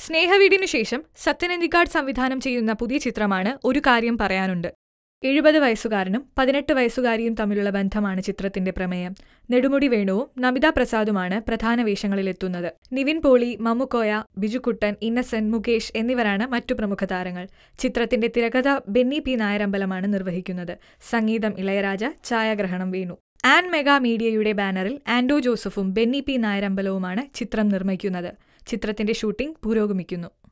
സ്നേഹവീടിനു ശേഷം സത്യനന്ദിക്കാട് സംവിധാനം ചെയ്യുന്ന പുതിയ ചിത്രമാണ് ഒരു കാര്യം പറയാനുണ്ട് എഴുപത് വയസ്സുകാരനും പതിനെട്ട് വയസ്സുകാരിയും തമ്മിലുള്ള ബന്ധമാണ് ചിത്രത്തിന്റെ പ്രമേയം നെടുമുടി വേണുവും നമിത പ്രസാദുമാണ് പ്രധാന വേഷങ്ങളിലെത്തുന്നത് നിവിൻ പോളി മമ്മുക്കോയ ബിജുക്കുട്ടൻ ഇന്നസെന്റ് മുകേഷ് എന്നിവരാണ് മറ്റു പ്രമുഖ താരങ്ങൾ ചിത്രത്തിന്റെ തിരക്കഥ ബെന്നി പി നായരമ്പലമാണ് നിർവഹിക്കുന്നത് സംഗീതം ഇളയരാജ ഛായാഗ്രഹണം വേണു ആൻ മെഗാ മീഡിയയുടെ ബാനറിൽ ആൻഡോ ജോസഫും ബെന്നി പി നായരമ്പലവുമാണ് ചിത്രം നിർമ്മിക്കുന്നത് ചിത്രത്തിന്റെ ഷൂട്ടിംഗ് പുരോഗമിക്കുന്നു